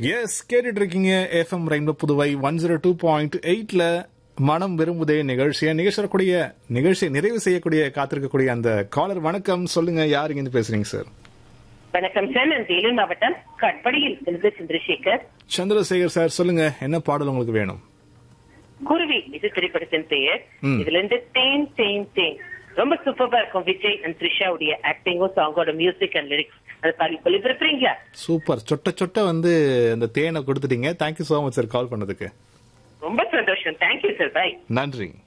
S கேட்டுட்டு இருக்கீங்க FM rainbow Puduvai one zero two point எயிட்ல மனம் விரும்புதே நிகழ்ச்சியை நிகழ்ச்சியக்கூடிய நிகழ்ச்சியை நிறைவு செய்யக்கூடிய காத்திருக்கக்கூடிய அந்த காலர் வணக்கம் சொல்லுங்க யார் இருந்து பேசுறீங்க சார் வணக்கம் சார் நான் வேலூர் மாவட்டம் கட்படியில் இருந்து சந்திரசேகர் சந்திரசேகர் சார் சொல்லுங்க என்ன பாடல் உங்களுக்கு வேணும் குருவி இது திரைப்படத்தின் பெயர் ம். இதுல இருந்து தேன் தேன் தேன் ரொம்ப சூப்பரா இருக்கும் விஜய் அண்ட் த்ரிஷாவுடைய ஆக்டிங்கும் சாங்கோட மியூசிக் அண்ட் லிரிக்ஸ் அது பாடி ஒளிபரப்புறீங்களா சூப்பர் சொட்ட சொட்ட வந்து அந்த தேனை கொடுத்துட்டீங்க thank you so much sir call பண்ணதுக்கு ரொம்ப சந்தோஷம் தேங்க்யூ சார் பை நன்றி